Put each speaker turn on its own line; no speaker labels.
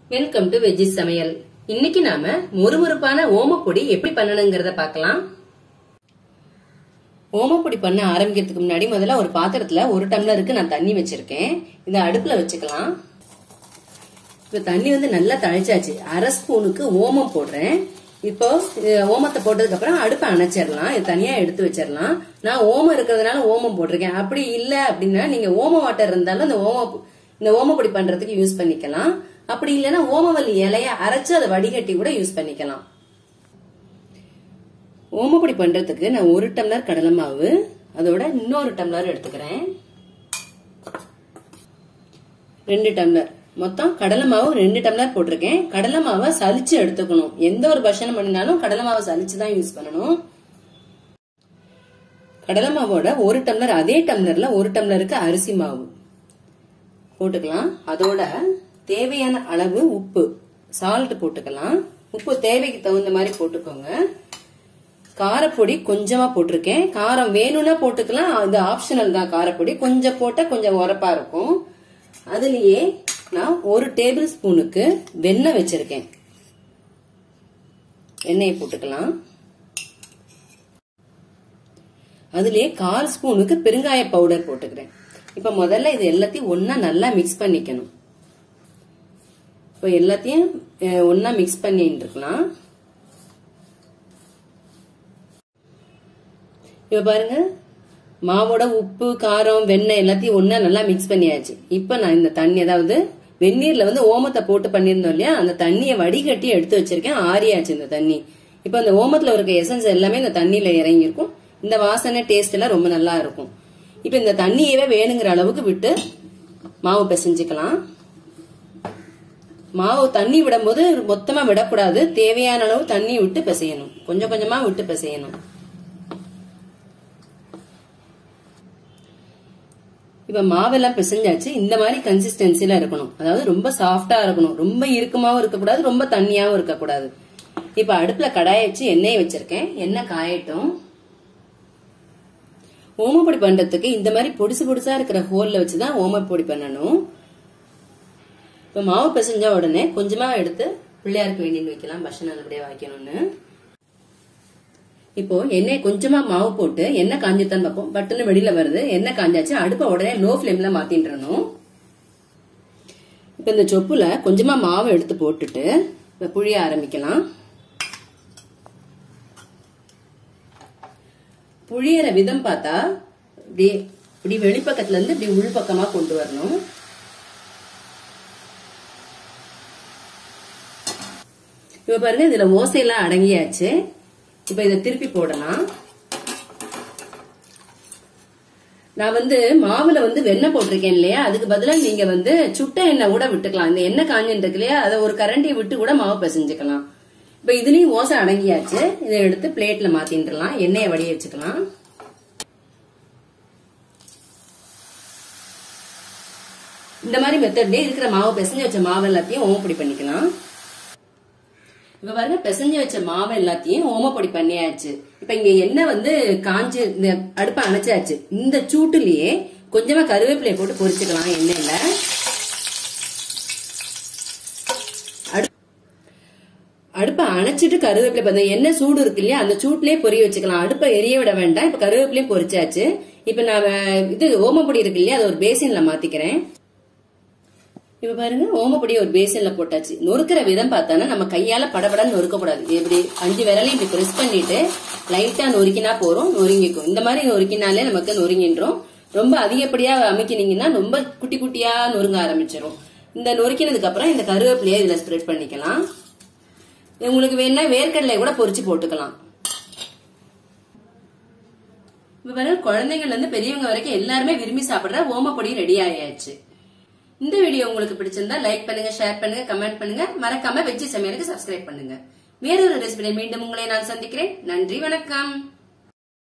welcome to veggie சமையல் இன்னைக்கு நாம மொறுமொறுப்பான ஓமப்பொடி எப்படி பண்ணணுங்கிறத பார்க்கலாம் ஓமப்பொடி பண்ண ஆரம்பிக்கிறதுக்கு முன்னாடி முதல்ல ஒரு பாத்திரத்துல ஒரு டம்ளருக்கு நான் தண்ணி வச்சிருக்கேன் இதை அடுப்புல வச்சுக்கலாம் இப்ப தண்ணி வந்து நல்லா தழைச்சாச்சு அரை ஸ்பூனுக்கு ஓமம் போடுறேன் இப்போ இது ஓமத்தை போட்டதுக்கு அப்புறம் அடுப்பை அணைச்சிடலாம் இது தனியா எடுத்து வச்சிடலாம் நான் ஓமம் இருக்கிறதுனால ஓமம் போட்டிருக்கேன் அப்படி இல்ல அப்படின்னா நீங்க ஓம வாட்டர் இருந்தாலும் அந்த ஓம இந்த ஓமப்பொடி பண்றதுக்கு யூஸ் பண்ணிக்கலாம் அப்படி இல்லைன்னா ஓமவல்லி இலைய அரைச்சு அதை வடிகட்டி கூட யூஸ் பண்ணிக்கலாம் ஓமப்பொடி பண்றதுக்கு நான் ஒரு டம்ளர் கடலை மாவு அதோட இன்னொரு டம்ளர் எடுத்துக்கிறேன் ரெண்டு டம்ளர் மொத்தம் கடலை மாவு ரெண்டு டம்ளர் போட்டிருக்கேன் கடலை மாவை சலிச்சு எடுத்துக்கணும் எந்த ஒரு பஷனம் பண்ணினாலும் கடலை மாவை சலிச்சு தான் யூஸ் பண்ணணும் கடலை மாவோட ஒரு டம்ளர் அதே டம்ளர்ல ஒரு டம்ளருக்கு அரிசி மாவு போட்டுக்கலாம் அதோட தேவையான அளவு உப்பு சால்ட் போட்டுக்கலாம் உப்பு தேவைக்கு தகுந்த மாதிரி போட்டுக்கோங்க காரப்பொடி கொஞ்சமா போட்டிருக்கேன் காரம் வேணும்னா போட்டுக்கலாம் அது ஆப்ஷனல் தான் காரப்பொடி கொஞ்சம் போட்டா கொஞ்சம் உரப்பா இருக்கும் அதுலயே நான் ஒரு டேபிள் ஸ்பூனுக்கு வெண்ணெய் வச்சிருக்கேன் எண்ணெயை போட்டுக்கலாம் அதுலயே கால் ஸ்பூனுக்கு பெருங்காய பவுடர் போட்டுக்கிறேன் இப்ப முதல்ல இது எல்லாத்தையும் ஒன்னா நல்லா மிக்ஸ் பண்ணிக்கணும் இப்போ எல்லாத்தையும் ஒன்னா மிக்ஸ் பண்ணிட்டு இருக்கலாம் இப்ப பாருங்க மாவோட உப்பு காரம் வெண்ணெய் எல்லாத்தையும் ஒன்னா நல்லா மிக்ஸ் பண்ணியாச்சு இப்ப நான் இந்த தண்ணி அதாவது வெந்நீர்ல வந்து ஓமத்தை போட்டு பண்ணியிருந்தோம் இல்லையா அந்த தண்ணியை வடிகட்டி எடுத்து வச்சிருக்கேன் ஆறியாச்சு இந்த தண்ணி இப்ப அந்த ஓமத்துல இருக்க எசன்ஸ் எல்லாமே இந்த தண்ணியில இறங்கியிருக்கும் இந்த வாசனை டேஸ்ட் எல்லாம் ரொம்ப நல்லா இருக்கும் இப்ப இந்த தண்ணியவே வேணுங்கிற அளவுக்கு விட்டு மாவு பிசைஞ்சுக்கலாம் மாவு தண்ணி விடும்போது மொத்தமா விடக்கூடாது தேவையான அளவு தண்ணி விட்டு பிசையணும் கொஞ்சம் கொஞ்சமா விட்டு பிசையணும் இப்ப மாவெல்லாம் பிசைஞ்சாச்சு இந்த மாதிரி கன்சிஸ்டன்சில இருக்கணும் அதாவது ரொம்ப சாஃப்டா இருக்கணும் ரொம்ப இறுக்கமாவும் இருக்கக்கூடாது ரொம்ப தண்ணியாவும் இருக்கக்கூடாது இப்ப அடுப்புல கடாய வச்சு எண்ணெய் வச்சிருக்கேன் எண்ணெய் காயட்டும் ஓமப்பொடி பண்றதுக்கு இந்த மாதிரி பொடிசு பொடிசா இருக்கிற ஹோல்ல வச்சுதான் ஓமப்பொடி பண்ணணும் இப்ப மாவு பிசைஞ்ச உடனே கொஞ்சமா எடுத்து பிள்ளையாருக்கு வேண்டின்னு வைக்கலாம் பஷன் நல்லபடியா வைக்கணும்னு இப்போ எண்ணெய் கொஞ்சமா மாவு போட்டு எண்ணெய் காஞ்சித்தான் பார்ப்போம் பட்டுன்னு வெளியில வருது எண்ணெய் காஞ்சாச்சு அடுப்பை உடனே லோ ஃபிளேம்ல மாத்தின்றணும் இப்ப இந்த சொப்புல கொஞ்சமா மாவு எடுத்து போட்டுட்டு இப்ப புழிய ஆரம்பிக்கலாம் புழியற விதம் பார்த்தா இப்படி இப்படி வெளிப்பக்கத்துல இருந்து இப்படி உள்பக்கமா கொண்டு வரணும் இப்ப பாருங்க இதுல ஓசையெல்லாம் அடங்கியாச்சு இப்ப இதை திருப்பி போடலாம் நான் வந்து மாவுல வந்து வெண்ணெய் போட்டிருக்கேன் இல்லையா அதுக்கு பதிலா நீங்க வந்து சுட்ட எண்ணெய் கூட விட்டுக்கலாம் இந்த எண்ணெய் காஞ்சின்னு இருக்கு இல்லையா அதை ஒரு கரண்டியை விட்டு கூட மாவு பிசைஞ்சுக்கலாம் இப்ப இதுலயும் ஓசை அடங்கியாச்சு இதை எடுத்து பிளேட்ல மாத்தின்றலாம் எண்ணெயை வடிய வச்சுக்கலாம் இந்த மாதிரி மெத்தட்லயே இருக்கிற மாவு பிசைஞ்சு வச்ச மாவு எல்லாத்தையும் ஓமப்பொடி பண்ணிக்கலாம் இப்ப பாருங்க பிசைஞ்சு வச்ச மாவு எல்லாத்தையும் ஓமப்பொடி பண்ணியாச்சு இப்ப இங்க எண்ணெய் வந்து காஞ்சு இந்த அடுப்பை அணைச்சாச்சு இந்த சூட்டுலயே கொஞ்சமா கருவேப்பிலையை போட்டு பொரிச்சுக்கலாம் எண்ணெயில அடுப்பை அணைச்சிட்டு கருவேப்பிலை பார்த்தா எண்ணெய் சூடு இருக்கு இல்லையா அந்த சூட்லயே பொரிய வச்சுக்கலாம் அடுப்பை எரிய விட வேண்டாம் இப்ப கருவேப்பிலையும் பொரிச்சாச்சு இப்ப நான் இது ஓமப்பொடி இருக்கு இல்லையா அதை ஒரு பேசின்ல மாத்திக்கிறேன் இப்ப பாருங்க ஓமப்பொடி ஒரு பேசன்ல போட்டாச்சு நொறுக்கிற விதம் பார்த்தானா நம்ம கையால படபடன்னு நொறுக்கக்கூடாது இப்படி அஞ்சு விரலையும் இப்படி பிரஸ் பண்ணிட்டு லைட்டா நொறுக்கினா போறோம் நொறுங்கிக்கும் இந்த மாதிரி நொறுக்கினாலே நமக்கு நொறுங்கின்றோம் ரொம்ப அதிகப்படியா அமைக்கினீங்கன்னா ரொம்ப குட்டி குட்டியா நொறுங்க ஆரம்பிச்சிடும் இந்த நொறுக்கினதுக்கு அப்புறம் இந்த கருவேப்பிலையை இதுல ஸ்ப்ரெட் பண்ணிக்கலாம் உங்களுக்கு வேணா வேர்க்கடலை கூட பொரிச்சு போட்டுக்கலாம் இப்ப பாருங்க குழந்தைங்கள்ல இருந்து பெரியவங்க வரைக்கும் எல்லாருமே விரும்பி சாப்பிடுற ஓமப்பொடி ரெடி ஆயாச்சு இந்த வீடியோ உங்களுக்கு பிடிச்சிருந்தா லைக் பண்ணுங்க ஷேர் பண்ணுங்க கமெண்ட் பண்ணுங்க மறக்காம வெஜ்ஜி சமையலுக்கு சப்ஸ்கிரைப் பண்ணுங்க வேறொரு ரெசிபியை மீண்டும் உங்களை நான் சந்திக்கிறேன் நன்றி வணக்கம்